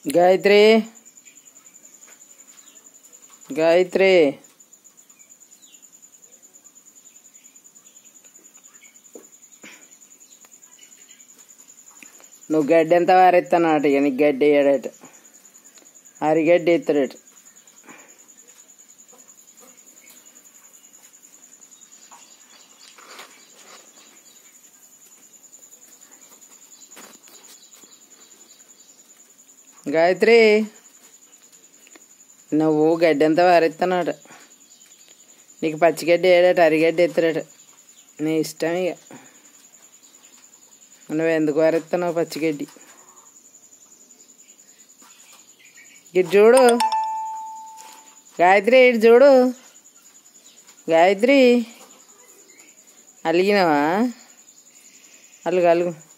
గాయత్రి గాయత్రి నువ్వు గడ్డి ఎంత వారెత్తానట ఇక నీకు గడ్డి వేయడట అరిగడ్డి ఎత్తాడట గాయత్రి నువ్వు గడ్డి అంతా వారెత్తానట నీకు పచ్చిగడ్డి వేయడట అరిగడ్డి ఎత్తాడట నీ ఇష్టం ఇక నువ్వు ఎందుకు వారెత్తున్నావు పచ్చిగడ్డి ఇటు చూడు గాయత్రి ఇటు చూడు గాయత్రి అలిగినావా అలుగు అలుగు